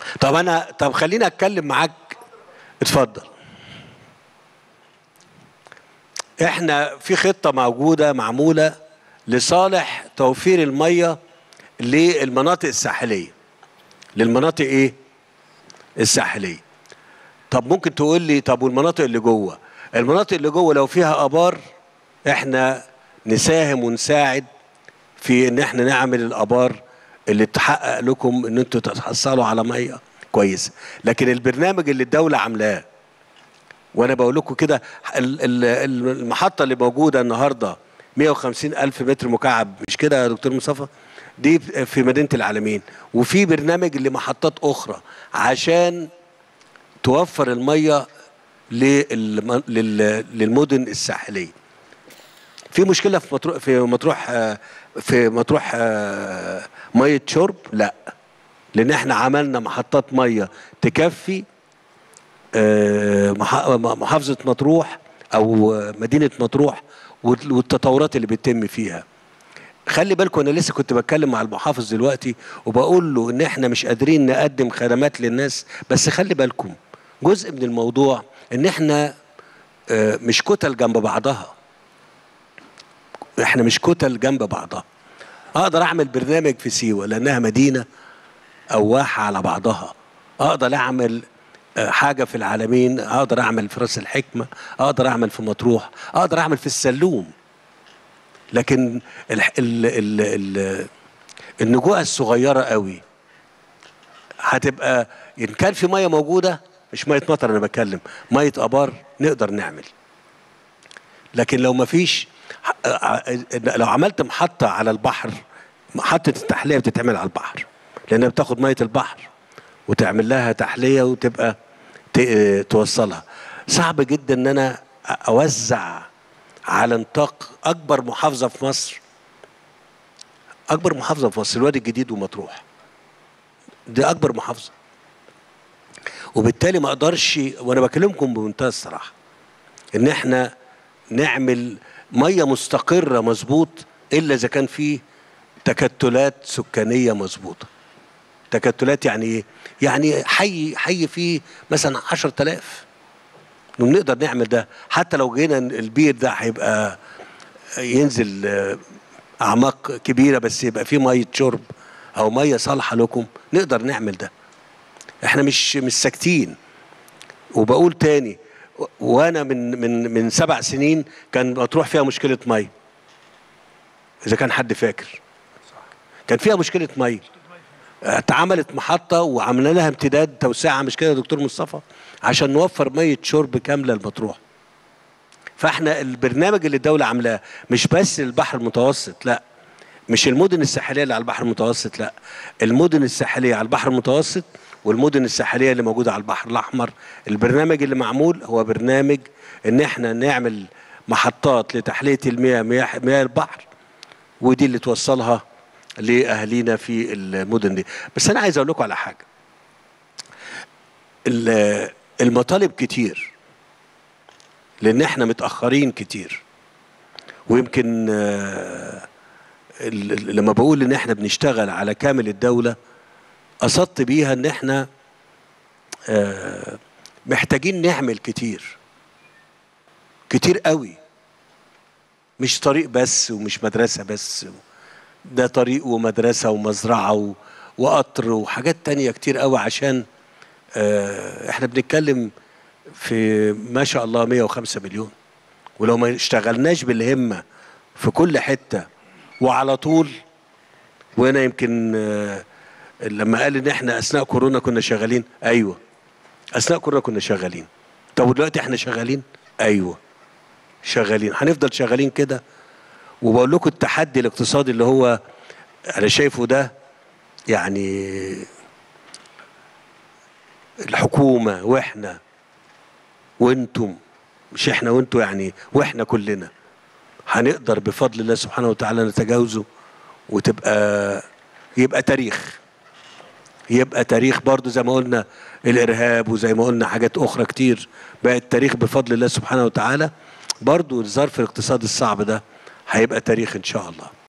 طب انا طب خليني اتكلم معاك اتفضل احنا في خطه موجوده معموله لصالح توفير الميه للمناطق الساحليه للمناطق ايه الساحليه طب ممكن تقول لي طب والمناطق اللي جوه المناطق اللي جوه لو فيها ابار احنا نساهم ونساعد في ان احنا نعمل الابار اللي تحقق لكم ان انتوا تحصلوا على ميه كويسه لكن البرنامج اللي الدوله عاملاه وانا بقول لكم كده ال- ال- المحطه اللي موجوده النهارده 150 الف متر مكعب مش كده يا دكتور مصطفى دي في مدينه العالمين وفي برنامج لمحطات اخرى عشان توفر الميه للم- لل- للمدن الساحليه في مشكله في مطروح في مطروح آه، في مطروح آه، ميه شرب لا لان احنا عملنا محطات ميه تكفي آه، مح- محافظه مطروح او آه، مدينه مطروح وال- والتطورات اللي بتتم فيها خلي بالكم انا لسه كنت بتكلم مع المحافظ دلوقتي وبقول له ان احنا مش قادرين نقدم خدمات للناس بس خلي بالكم جزء من الموضوع ان احنا آه، مش كتل جنب بعضها احنا مش كتل جنب بعضها اقدر اعمل برنامج في سيوه لانها مدينه او واحه على بعضها اقدر اعمل آه، حاجه في العالمين اقدر اعمل في راس الحكمه اقدر اعمل في مطروح اقدر اعمل في السلوم لكن ال ال ال ال النجوءه الصغيره قوي هتبقى ان كان في ميه موجوده مش ميه مطر انا بتكلم ميه ابار نقدر نعمل لكن لو ما فيش لو عملت محطه على البحر محطه التحليه بتتعمل على البحر لانها بتاخد ميه البحر وتعمل لها تحليه وتبقى ت- توصلها صعب جدا ان انا اوزع على نطاق اكبر محافظه في مصر اكبر محافظه في مصر الوادي الجديد ومطروح دي اكبر محافظه وبالتالي ما اقدرش وانا بكلمكم بمنتهى الصراحه ان احنا نعمل ميه مستقره مظبوط الا اذا كان في تكتلات سكانيه مظبوطه تكتلات يعني ايه يعني حي حي فيه مثلا 10000 نقدر نعمل ده حتى لو جينا البير ده هيبقى ينزل آه، اعماق كبيره بس يبقى فيه ميه شرب او ميه صالحه لكم نقدر نعمل ده احنا مش مش ساكتين وبقول تاني و- وانا من من من سبع سنين كان مطروح فيها مشكله ميه اذا كان حد فاكر كان فيها مشكله ميه اتعملت محطه وعملنا لها امتداد توسعه مش كده يا دكتور مصطفى عشان نوفر ميه شرب كامله لمطروح فاحنا البرنامج اللي الدوله عاملاه مش بس البحر المتوسط لا مش المدن الساحليه اللي على البحر المتوسط لا المدن الساحليه على البحر المتوسط والمدن الساحليه اللي موجوده على البحر الاحمر البرنامج اللي معمول هو برنامج ان احنا نعمل محطات لتحليه المياه مياه, مياه البحر ودي اللي توصلها لاهالينا في المدن دي بس انا عايز اقول لكم على حاجه ال- المطالب كتير لان احنا متاخرين كتير ويمكن آه، ال- ال- لما بقول ان احنا بنشتغل على كامل الدوله قصدت بيها ان احنا آه، محتاجين نعمل كتير كتير قوي مش طريق بس ومش مدرسه بس ده طريق ومدرسه ومزرعه و- وقطر وحاجات تانية كتير قوي عشان آه، احنا بنتكلم في ما شاء الله 105 مليون ولو ما اشتغلناش بالهمه في كل حته وعلى طول وانا يمكن آه، لما قال ان احنا اثناء كورونا كنا شغالين ايوه اثناء كورونا كنا شغالين طب ودلوقتي احنا شغالين ايوه شغالين هنفضل شغالين كده وبقول لكم التحدي الاقتصادي اللي هو انا شايفه ده يعني الحكومه واحنا وانتم مش احنا وانتم يعني واحنا كلنا هنقدر بفضل الله سبحانه وتعالى نتجاوزه وتبقى يبقى تاريخ يبقى تاريخ برضو زي ما قلنا الارهاب وزي ما قلنا حاجات اخرى كتير بقت تاريخ بفضل الله سبحانه وتعالى برضو الظرف الاقتصادي الصعب ده هيبقى تاريخ ان شاء الله